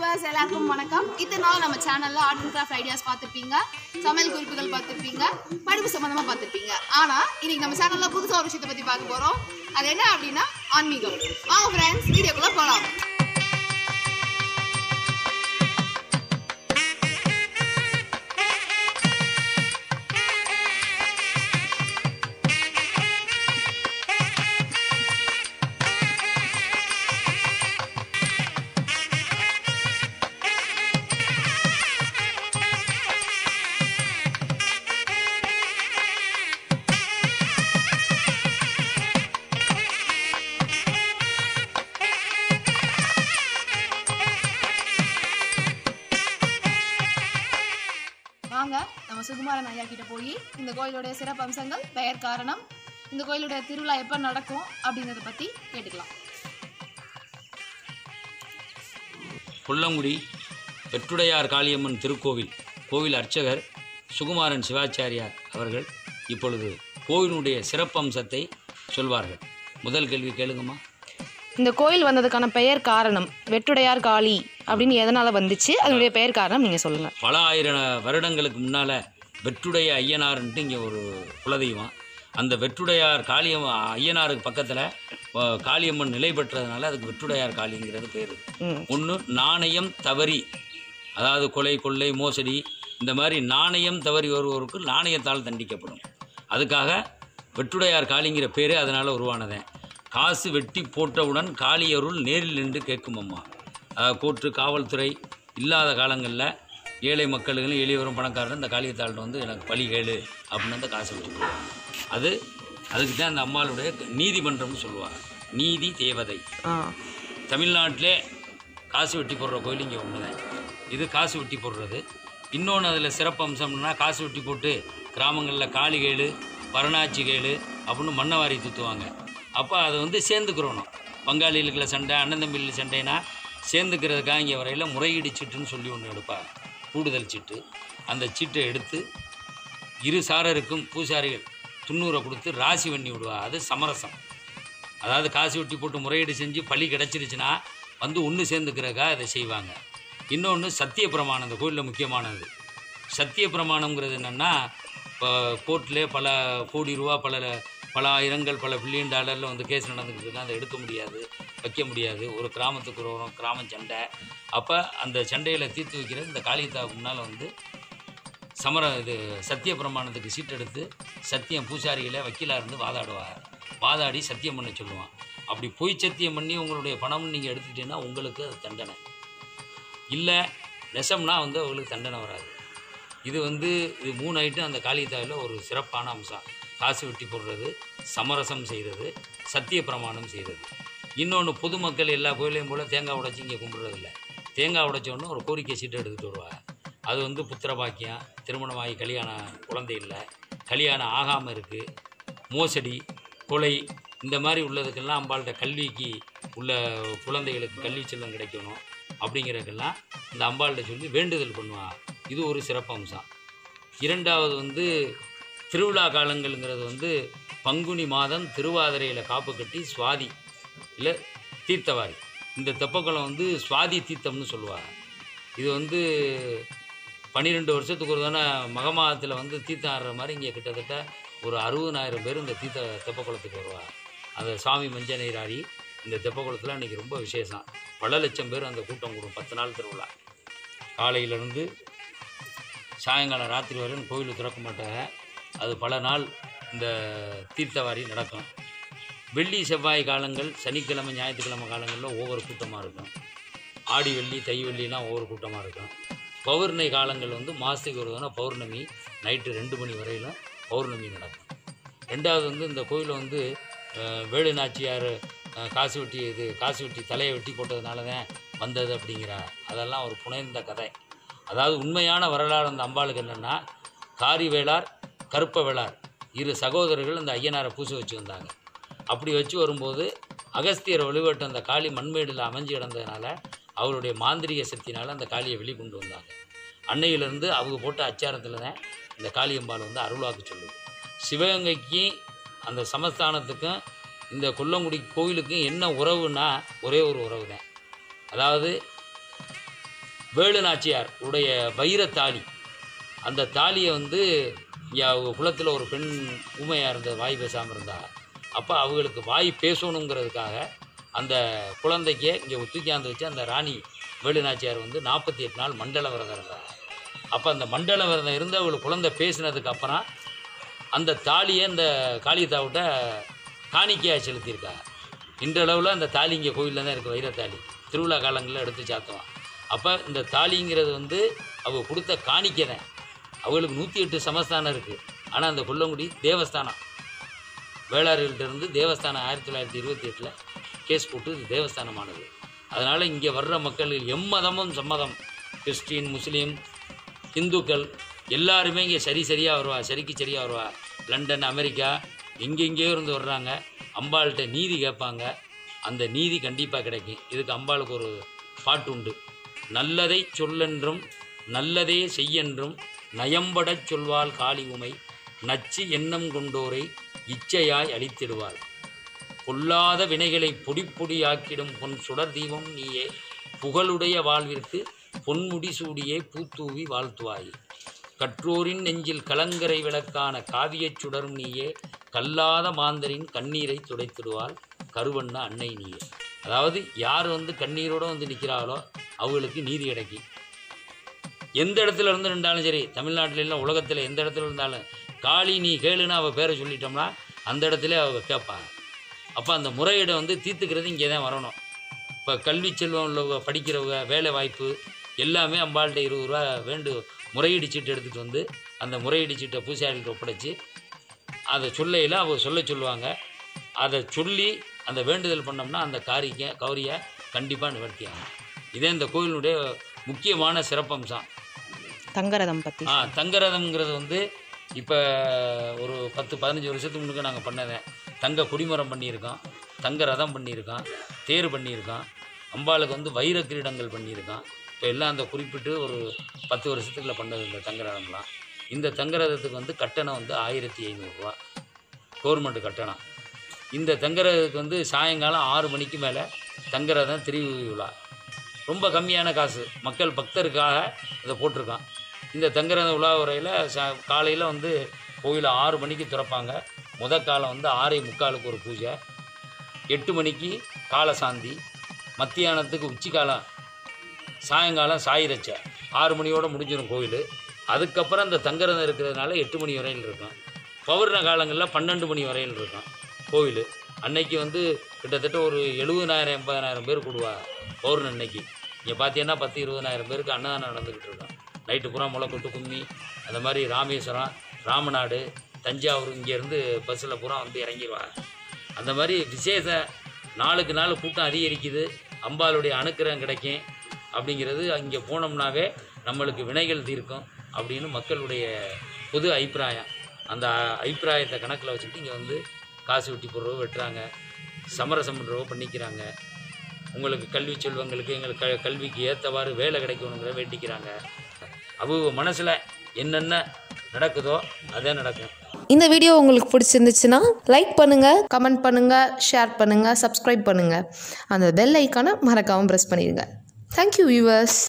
viewers எல்லாருக்கும் வணக்கம் இத்தனை நாள் நம்ம சேனல்ல ஆர்ட் அண்ட் கிராஃப்ட் ஐடியாஸ் பார்த்துருப்பீங்க சமையல் குறிப்புகள் பார்த்துருப்பீங்க படிப்பு சம்மந்தமாக பார்த்துருப்பீங்க ஆனால் இன்னைக்கு நம்ம சேனல்ல புதுசாக ஒரு விஷயத்தை பற்றி பார்க்க போகிறோம் அது என்ன அப்படின்னா ஆன்மீகம் வாங்க ஃப்ரெண்ட்ஸ் வீடியோக்குள்ளே போகலாம் வாங்க நம்ம சுகுமாரன் ஐயா கிட்ட போய் இந்த கோயிலுடைய சிறப்பு அம்சங்கள் பெயர் காரணம் இந்த கோயிலுடைய திருவிழா எப்போ நடக்கும் அப்படிங்கிறத பற்றி கேட்டுக்கலாம் புள்ளங்குடி வெற்றுடையார் காளியம்மன் திருக்கோவில் கோவில் அர்ச்சகர் சுகுமாரன் சிவாச்சாரியார் அவர்கள் இப்பொழுது கோவிலுடைய சிறப்பம்சத்தை சொல்வார்கள் முதல் கேள்வி கேளுங்கம்மா இந்த கோயில் வந்ததுக்கான பெயர் காரணம் வெற்றுடையார் காளி அப்படின்னு எதனால வந்துச்சு அதனுடைய பெயர் காரணம் நீங்கள் சொல்லுங்கள் பல ஆயிரம் வருடங்களுக்கு முன்னால் வெற்றுடைய ஐயனார்ன்ட்டு இங்கே ஒரு குலதெய்வம் அந்த வெற்றுடையார் காளியம் ஐயனாருக்கு பக்கத்தில் காளியம்மன் நிலை பெற்றதுனால அதுக்கு வெற்றுடையார் காளிங்கிறது பேர் ம் ஒன்று நாணயம் தவறி அதாவது கொலை கொள்ளை மோசடி இந்த மாதிரி நாணயம் தவறி வருவோருக்கு நாணயத்தால் தண்டிக்கப்படும் அதுக்காக வெற்றுடையார் காளிங்கிற பேரே அதனால் உருவானதேன் காசு வெட்டி போட்டவுடன் காளியருள் நேரில் நின்று கேட்கும் அம்மா அதாவது கோர்ட்டு காவல்துறை இல்லாத காலங்களில் ஏழை மக்களுக்கு எளியவரும் பணக்காரரும் இந்த காளியத்தாள்கிட்ட வந்து எனக்கு பழி கேளு அப்படின்னு அந்த காசு வச்சு போடுவாங்க அது அதுக்கு தான் அந்த அம்மாளுடைய நீதிமன்றம்னு சொல்லுவாங்க நீதி தேவதை ஆ தமிழ்நாட்டிலே காசு வெட்டி போடுற கோயில் இங்கே ஒன்று தான் இது காசு வெட்டி போடுறது இன்னொன்று அதில் சிறப்பு அம்சம்னா காசு வெட்டி போட்டு கிராமங்களில் காளி கேளு பரணாச்சி கேளு அப்படின்னு மண்ணை வாரி தூத்துவாங்க அப்போ அதை வந்து சேர்ந்துக்கிறோணும் பங்காளிகளுக்குள்ள சண்டை அண்ணன் தம்பியில் சண்டைனா சேர்ந்துக்கிறதுக்காக இங்கே வரையில் முறையீடு சீட்டுன்னு சொல்லி ஒன்று எடுப்பாங்க கூடுதல் சீட்டு அந்த சீட்டை எடுத்து இரு சாரருக்கும் பூசாரிகள் துண்ணூரை கொடுத்து ராசி பண்ணி விடுவா அது சமரசம் அதாவது காசு வெட்டி போட்டு முறையீடு செஞ்சு பழி கிடச்சிருச்சுன்னா வந்து ஒன்று சேர்ந்துக்கிறக்கா அதை செய்வாங்க இன்னொன்று சத்திய பிரமாணம் இந்த கோயிலில் முக்கியமானது சத்திய பிரமாணங்கிறது என்னென்னா இப்போ கோர்ட்டில் பல கோடி ரூபா பல பல ஆயிரங்கள் பல பில்லியன் டாலரில் வந்து கேஸ் நடந்துக்கிட்டு இருக்கு அதை எடுக்க முடியாது வைக்க முடியாது ஒரு கிராமத்துக்கு ஒரு வரும் கிராம சண்டை அப்போ அந்த சண்டையில் தீர்த்து வைக்கிறது இந்த காளியத்தாவுக்கு முன்னால் வந்து சமர இது சத்திய பிரமாணத்துக்கு சீட் எடுத்து சத்தியம் பூசாரிகளை வக்கீலாக இருந்து வாதாடுவார் வாதாடி சத்தியம் பண்ண சொல்லுவான் அப்படி பொய் சத்தியம் பண்ணி உங்களுடைய பணம் நீங்கள் எடுத்துக்கிட்டீங்கன்னா உங்களுக்கு அது தண்டனை இல்லை நெசம்னா வந்து அவங்களுக்கு தண்டனை வராது இது வந்து இது மூணு ஐட்டம் அந்த காளியத்தாவில் ஒரு சிறப்பான அம்சம் காசு வெட்டி போடுறது சமரசம் செய்கிறது சத்திய பிரமாணம் செய்கிறது இன்னொன்று பொதுமக்கள் எல்லா கோயிலையும் போல் தேங்காய் உடைச்சி இங்கே கும்பிட்றதில்ல தேங்காய் உடைச்சோன்னு ஒரு கோரிக்கை சீட்டை எடுத்துகிட்டு வருவாங்க அது வந்து புத்திர பாக்கியம் திருமணமாகி கல்யாணம் குழந்தை இல்லை கல்யாணம் ஆகாமல் இருக்குது மோசடி கொலை இந்த மாதிரி உள்ளதுக்கெல்லாம் அம்பாள்கிட்ட கல்விக்கு உள்ள குழந்தைகளுக்கு கல்வி செல்வம் கிடைக்கணும் அப்படிங்கிறதுக்கெல்லாம் இந்த அம்பாள்கிட்ட சொல்லி வேண்டுதல் பண்ணுவான் இது ஒரு சிறப்பு அம்சம் இரண்டாவது வந்து திருவிழா காலங்கள்ங்கிறது வந்து பங்குனி மாதம் திருவாதிரையில் காப்பு கட்டி சுவாதி இல்லை தீர்த்தவாரி இந்த தெப்பக்குளம் வந்து சுவாதி தீர்த்தம்னு சொல்லுவாங்க இது வந்து பன்னிரெண்டு வருஷத்துக்கு ஒரு தானே மகமாதத்தில் வந்து தீர்த்தம் ஆடுற மாதிரி இங்கே கிட்டத்தட்ட ஒரு அறுபதாயிரம் பேர் இந்த தீர்த்த தெப்பக்குளத்துக்கு வருவாங்க அந்த சாமி மஞ்ச நீராடி இந்த தெப்பக்குளத்தில் அன்றைக்கி ரொம்ப விசேஷம் பல லட்சம் பேர் அந்த கூட்டம் கூடும் பத்து நாள் திருவிழா காலையிலேருந்து சாயங்காலம் ராத்திரி வரையும் கோயில் திறக்க மாட்டாங்க அது பல நாள் இந்த தீர்த்தவாரி நடக்கும் வெள்ளி செவ்வாய் காலங்கள் சனிக்கிழமை ஞாயிற்றுக்கிழமை காலங்களில் ஒவ்வொரு கூட்டமாக இருக்கும் ஆடி வெள்ளி தை வெள்ளிலாம் ஒவ்வொரு கூட்டமாக இருக்கும் பௌர்ணமி காலங்கள் வந்து மாதத்துக்கு ஒரு தடவை பௌர்ணமி நைட்டு ரெண்டு மணி வரையிலும் பௌர்ணமி நடக்கும் ரெண்டாவது வந்து இந்த கோயிலை வந்து அஹ், வேலு நாச்சியார் அஹ், காசு வெட்டி இது காசு வெட்டி தலையை வெட்டி போட்டதுனால தான் வந்தது அப்படிங்கிற அதெல்லாம் ஒரு புனைந்த கதை அதாவது உண்மையான வரலாறு அந்த அம்பாளுக்கு என்னென்னா காரி வேளார் கருப்ப வேளார் இரு சகோதரர்கள் அந்த ஐயனாரை பூச வச்சு வந்தாங்க அப்படி வச்சு வரும்போது அகஸ்தியர் வழிபட்ட அந்த காளி மண்மேடில் அமைஞ்சு கிடந்ததுனால அவருடைய மாந்திரிக சக்தினால் அந்த காளியை வெளிக்கொண்டு வந்தாங்க அன்னையிலேருந்து அவங்க போட்ட அச்சாரத்தில் தான் இந்த காளியம்பாள் வந்து அருள்வாக்கு சொல்லுது சிவகங்கைக்கு அந்த சமஸ்தானத்துக்கும் இந்த கொல்லங்குடி கோயிலுக்கும் என்ன உறவுன்னா ஒரே ஒரு உறவு தான் அதாவது வேலு நாச்சியார் உடைய வைரத்தாலி அந்த தாலியை வந்து இங்கே அவங்க குலத்தில் ஒரு பெண் ஊமையாக இருந்த வாய் பேசாமல் இருந்தா அப்போ அவங்களுக்கு வாய் பேசணுங்கிறதுக்காக அந்த குழந்தைக்கு இங்கே தூக்கியாந்து வச்சு அந்த ராணி வேலு நாச்சியார் வந்து நாற்பத்தி எட்டு நாள் மண்டல விரதம் இருந்தாங்க அப்போ அந்த மண்டல விரதம் இருந்து அவங்களுக்கு குழந்தை பேசினதுக்கு அப்புறம் அந்த தாலியை இந்த காளியத்தாவிட்ட காணிக்கையாக செலுத்தியிருக்காங்க இன்றளவில் அந்த தாலி இங்கே கோயிலில் தான் இருக்குது வைரத்தாலி திருவிழா காலங்களில் எடுத்து சாத்துவான் அப்போ இந்த தாலிங்கிறது வந்து அவங்க கொடுத்த காணிக்கை தான் அவங்களுக்கு நூற்றி எட்டு சமஸ்தானம் இருக்குது ஆனால் அந்த கொல்லங்குடி தேவஸ்தானம் வேளாறுகள்ட்ட இருந்து தேவஸ்தானம் ஆயிரத்தி தொள்ளாயிரத்தி இருபத்தி எட்டில் கேஸ் போட்டு இது தேவஸ்தானமானது அதனால் இங்கே வர்ற மக்கள் எம்மதமும் சம்மதம் கிறிஸ்டின் முஸ்லீம் இந்துக்கள் எல்லாருமே இங்கே சரி சரியாக வருவா சரிக்கு சரியாக வருவா லண்டன் அமெரிக்கா எங்கெங்கேயோ இருந்து வர்றாங்க அம்பாள்கிட்ட நீதி கேட்பாங்க அந்த நீதி கண்டிப்பாக கிடைக்கும் இதுக்கு அம்பாளுக்கு ஒரு பாட்டு உண்டு நல்லதை சொல்லென்றும் நல்லதே செய்யென்றும் நயம்படச் சொல்வாள் காளி உமை நச்சு எண்ணம் கொண்டோரை இச்சையாய் அழித்திடுவாள் பொல்லாத வினைகளை பொடி பொடியாக்கிடும் பொன் சுடர் தீபம் நீயே புகழுடைய வாழ்விற்கு பொன்முடி சூடியே பூத்தூவி வாழ்த்துவாய் கற்றோரின் நெஞ்சில் கலங்கரை விளக்கான காவியச் சுடரும் நீயே கல்லாத மாந்தரின் கண்ணீரை துடைத்திடுவாள் கருவண்ண அன்னை நீயே அதாவது யார் வந்து கண்ணீரோடு வந்து நிற்கிறாங்களோ அவங்களுக்கு நீதி கிடைக்கும் எந்த இடத்துல இருந்து இருந்தாலும் சரி தமிழ்நாட்டில் இல்லை உலகத்தில் எந்த இடத்துல இருந்தாலும் காளி நீ கேளுன்னு அவள் பேரை சொல்லிட்டோம்னா அந்த இடத்துல அவ கேட்பாங்க அப்போ அந்த முறையீடை வந்து தீர்த்துக்கிறது இங்கே தான் வரணும் இப்போ கல்வி செல்வம் உள்ளவங்க படிக்கிறவங்க வேலை வாய்ப்பு எல்லாமே அம்பாள்கிட்ட இருபது ரூபா வேண்டு முறையீடு சீட்டு எடுத்துகிட்டு வந்து அந்த முறையீடு சீட்டை பூசாரிகிட்ட ஒப்படைச்சு அதை சொல்லையில் அவங்க சொல்ல சொல்லுவாங்க அதை சொல்லி அந்த வேண்டுதல் பண்ணோம்னா அந்த காரிக்க கௌரியை கண்டிப்பாக நிவர்த்தி ஆகும் இதே இந்த கோயிலுடைய முக்கியமான சிறப்பம்சம் தங்கரதம் பற்றி ஆ தங்கரதம்ங்கிறது வந்து இப்போ ஒரு பத்து பதினஞ்சு வருஷத்துக்கு முன்னுக்கு நாங்கள் பண்ணதேன் தங்க குடிமரம் பண்ணியிருக்கோம் தங்க ரதம் பண்ணியிருக்கோம் தேர் பண்ணியிருக்கோம் அம்பாளுக்கு வந்து வைர கிரீடங்கள் பண்ணியிருக்கோம் இப்போ எல்லாம் அந்த குறிப்பிட்டு ஒரு பத்து வருஷத்துக்குள்ள பண்ணது இந்த தங்க ரதம்லாம் இந்த தங்க ரதத்துக்கு வந்து கட்டணம் வந்து ஆயிரத்தி ஐநூறுரூவா கவர்மெண்ட் கட்டணம் இந்த தங்கரதத்துக்கு வந்து சாயங்காலம் ஆறு மணிக்கு மேலே தங்கரதம் திருவி விழா ரொம்ப கம்மியான காசு மக்கள் பக்தருக்காக இதை போட்டிருக்கான் இந்த தங்கரத உலா உரையில் சா காலையில் வந்து கோயிலை ஆறு மணிக்கு திறப்பாங்க முத காலம் வந்து ஆறே முக்காலுக்கு ஒரு பூஜை எட்டு மணிக்கு காலசாந்தி மத்தியானத்துக்கு உச்சிக்காலம் சாயங்காலம் சாயிரச்சை ஆறு மணியோடு முடிஞ்சிடும் கோயில் அதுக்கப்புறம் இந்த தங்கரதம் இருக்கிறதுனால எட்டு மணி வரையில் இருக்கும் பௌர்ண காலங்களில் பன்னெண்டு மணி வரையில் இருக்கும் கோவில் அன்னைக்கு வந்து கிட்டத்தட்ட ஒரு எழுபதாயிரம் எண்பதாயிரம் பேர் கூடுவா பௌர்ண அன்னைக்கு இங்கே பார்த்தீங்கன்னா பத்து இருபதாயிரம் பேருக்கு அன்னதானம் நடந்துக்கிட்டு இருக்கோம் நைட்டு பூரா முளைக்கொட்டு கும்மி அந்த மாதிரி ராமேஸ்வரம் ராமநாடு தஞ்சாவூர் இங்கேருந்து பஸ்ஸில் பூரா வந்து இறங்கிடுவாங்க அந்த மாதிரி விசேஷ நாளுக்கு நாள் கூட்டம் அதிகரிக்குது அம்பாளுடைய அனுக்கிரகம் கிடைக்கும் அப்படிங்கிறது அங்கே போனோம்னாவே நம்மளுக்கு வினைகள் தீர்க்கும் அப்படின்னு மக்களுடைய பொது அபிப்பிராயம் அந்த அபிப்பிராயத்தை கணக்கில் வச்சுக்கிட்டு இங்கே வந்து காசு வெட்டி போடுறவோ வெட்டுறாங்க சமரசம் பண்ணுறவோ பண்ணிக்கிறாங்க உங்களுக்கு கல்வி செல்வங்களுக்கு எங்களுக்கு க கல்விக்கு ஏற்றவாறு வேலை கிடைக்கணுங்கிற வேண்டிக்கிறாங்க அவங்க மனசில் என்னென்ன நடக்குதோ அதே நடக்கும் இந்த வீடியோ உங்களுக்கு பிடிச்சிருந்துச்சுன்னா லைக் பண்ணுங்கள் கமெண்ட் பண்ணுங்கள் ஷேர் பண்ணுங்கள் சப்ஸ்கிரைப் பண்ணுங்கள் அந்த பெல் ஐக்கானை மறக்காமல் ப்ரெஸ் பண்ணிடுங்க தேங்க்யூ வியூவர்ஸ்